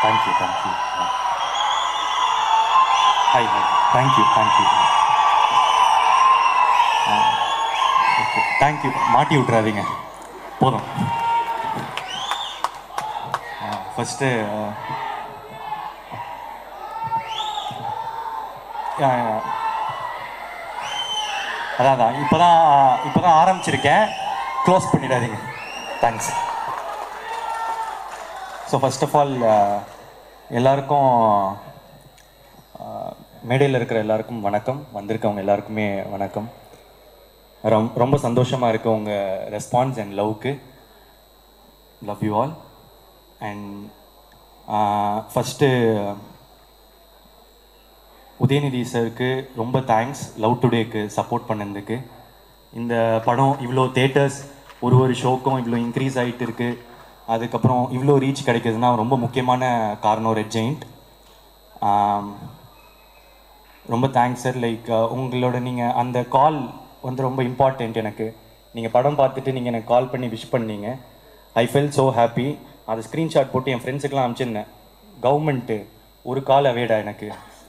thank you thank you hi hi thank you thank you okay thank you மாட்டி விட்றாதீங்க போதும் ஃபஸ்ட்டு அதான் அதான் இப்போ தான் இப்போ தான் ஆரம்பிச்சிருக்கேன் க்ளோஸ் பண்ணிடாதீங்க thanks so first of all எல்லாருக்கும் மேடையில் இருக்கிற எல்லாருக்கும் வணக்கம் வந்திருக்கவங்க எல்லாருக்குமே வணக்கம் ரொம் ரொம்ப சந்தோஷமாக இருக்கு உங்கள் ரெஸ்பான்ஸ் அண்ட் லவ்க்கு love you all and first Udhayanidhi சாருக்கு ரொம்ப தேங்க்ஸ் லவ் டுடேக்கு சப்போர்ட் பண்ணதுக்கு இந்த படம் இவ்வளோ தேட்டர்ஸ் ஒரு ஒரு ஷோக்கும் இவ்வளோ இன்க்ரீஸ் ஆகிட்டு இருக்கு அதுக்கப்புறம் இவ்வளோ ரீச் கிடைக்குதுன்னா ரொம்ப முக்கியமான காரணம் ரெட் ஜெயிண்ட் ரொம்ப தேங்க்ஸ் சார் லைக் உங்களோட நீங்கள் அந்த கால் வந்து ரொம்ப இம்பார்ட்டண்ட் எனக்கு நீங்கள் படம் பார்த்துட்டு நீங்கள் எனக்கு கால் பண்ணி விஷ் பண்ணீங்க ஐ ஃபெல் ஸோ ஹாப்பி அதை ஸ்க்ரீன்ஷாட் போட்டு என் ஃப்ரெண்ட்ஸுக்கெலாம் அனுப்பிச்சிருந்தேன் கவர்மெண்ட்டு ஒரு கால் அவேடா எனக்கு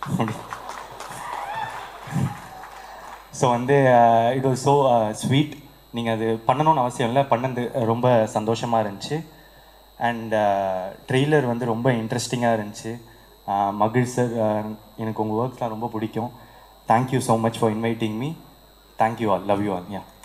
ஸோ வந்து இட் வாஸ் ஸோ ஸ்வீட் நீங்கள் அது பண்ணணும்னு அவசியம் இல்லை பண்ணது ரொம்ப சந்தோஷமாக இருந்துச்சு அண்ட் ட்ரெய்லர் வந்து ரொம்ப இன்ட்ரெஸ்டிங்காக இருந்துச்சு Uh, மகிழ் சார் எனக்கு உங்கள் ஒர்க்ஸ்லாம் ரொம்ப பிடிக்கும் thank you so much for inviting me thank you all love you all yeah